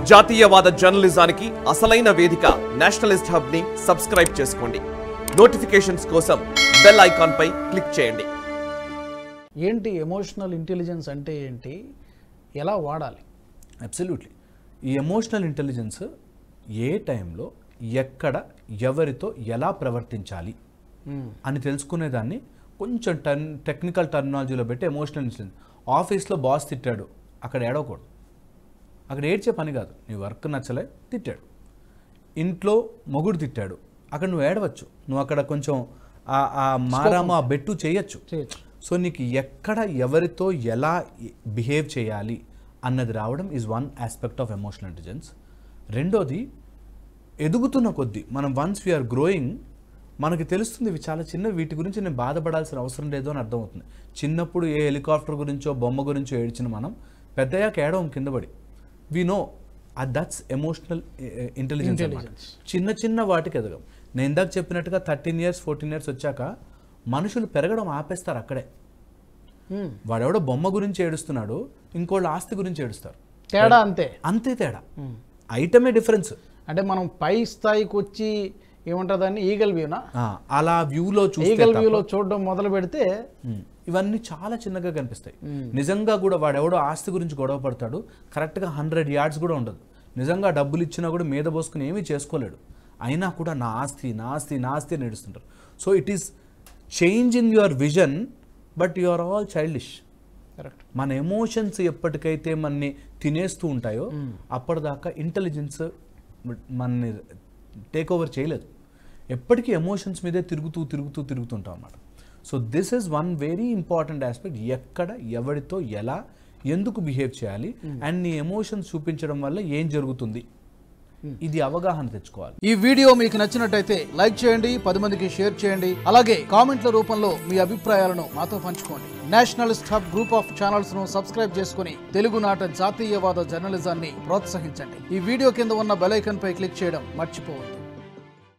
జాతీయవాద జర్నలిజానికి అసలైన వేదిక నేషనలిస్ట్ హబ్ ని సబ్స్క్రైబ్ చేసుకోండి నోటిఫికేషన్స్ కోసం బెల్ ఐకాన్ పై క్లిక్ చేయండి ఏంటి ఎమోషనల్ ఇంటెలిజెన్స్ అంటే ఏంటి ఎలా వాడాలి అబ్సల్యూట్లీ ఈ ఎమోషనల్ ఇంటెలిజెన్స్ ఏ టైంలో ఎక్కడ ఎవరితో ఎలా ప్రవర్తించాలి అని తెలుసుకునేదాన్ని కొంచెం టర్న్ టెక్నికల్ టర్మినాలజీలో పెట్టి ఎమోషనల్ ఇంటెలిజెన్స్ ఆఫీస్లో బాస్ తిట్టాడు అక్కడ ఏడవకూడదు అక్కడ ఏడ్చే పని కాదు నీ వర్క్ నచ్చలే తిట్టాడు ఇంట్లో మొగుడు తిట్టాడు అక్కడ నువ్వు ఏడవచ్చు నువ్వు అక్కడ కొంచెం ఆ- ఆ మారాము ఆ బెట్టు చేయొచ్చు చేయొచ్చు సో నీకు ఎక్కడ ఎవరితో ఎలా బిహేవ్ చేయాలి అన్నది రావడం is one aspect of emotional intelligence రెండోది ఎదుగుతున్న కొద్దీ మనం వన్స్ వీఆర్ గ్రోయింగ్ మనకి తెలుస్తుంది ఇవి చాలా చిన్న వీటి గురించి నేను బాధపడాల్సిన అవసరం లేదు అని అర్థమవుతుంది చిన్నప్పుడు ఏ హెలికాప్టర్ గురించో బొమ్మ గురించో ఏడ్చిన మనం పెద్దయ్యాక ఏడవం కింద పడి we know that's emotional intelligence Intelligence. చిన్న చిన్న వాటికి ఎదగం నేను ఇందాక చెప్పినట్టుగా థర్టీన్ ఇయర్స్ ఫోర్టీన్ ఇయర్స్ వచ్చాక మనుషులు పెరగడం ఆపేస్తారు అక్కడే Hmm. వాడెవడో బొమ్మ గురించి ఏడుస్తున్నాడు ఇంకోళ్ళు ఆస్తి గురించి ఏడుస్తారు తేడా అంతే అంతే తేడా ఐటమే డిఫరెన్స్ అంటే మనం పై స్థాయికి వచ్చి ఏమంటారు దాన్ని ఈగల్ వ్యూనా అలా వ్యూలో చూస్తే ఈగల్ తప్ప- వ్యూలో చూడడం మొదలు పెడితే ఉమ్, ఇవన్నీ చాలా చిన్నగా కనిపిస్తాయి నిజంగా కూడా వాడెవడో ఆస్తి గురించి గొడవ పడతాడు కరెక్ట్గా హండ్రెడ్ యార్డ్స్ కూడా ఉండదు నిజంగా డబ్బులు ఇచ్చినా కూడా మీద పోసుకుని ఏమీ చేసుకోలేడు అయినా కూడా నా ఆస్తి నా ఆస్తి నా ఆస్తి అని ఏడుస్తుంటారు so it is change in your vision but you are all childish correct మన ఎమోషన్స్ ఎప్పటికైతే మనని తినేస్తూ ఉంటాయో అప్పటిదాకా ఇంటెలిజెన్స్ మనని టేక్ ఓవర్ చేయలేదు ఎప్పటికీ ఎమోషన్స్ మీదే తిరుగుతూ తిరుగుతూ తిరుగుతుంటాం అన్నమాట so this is one very important aspect ఎక్కడ ఎవరితో ఎలా ఎందుకు బిహేవ్ చేయాలి అండ్ నీ ఎమోషన్స్ చూపించడం వల్ల ఏం జరుగుతుంది ఇది అవగాహన తెచ్చుకోవాలి ఈ వీడియో మీకు నచ్చినట్టయితే లైక్ చేయండి పది మందికి షేర్ చేయండి అలాగే కామెంట్ల రూపంలో మీ అభిప్రాయాలను మాతో పంచుకోండి nationalist hub group of channels ను సబ్స్క్రైబ్ చేసుకుని తెలుగునాట జాతీయవాద జర్నలిజాన్ని ప్రోత్సహించండి ఈ వీడియో కింద ఉన్న బెల్ ఐకాన్ పై క్లిక్ చేయడం మర్చిపోవద్దు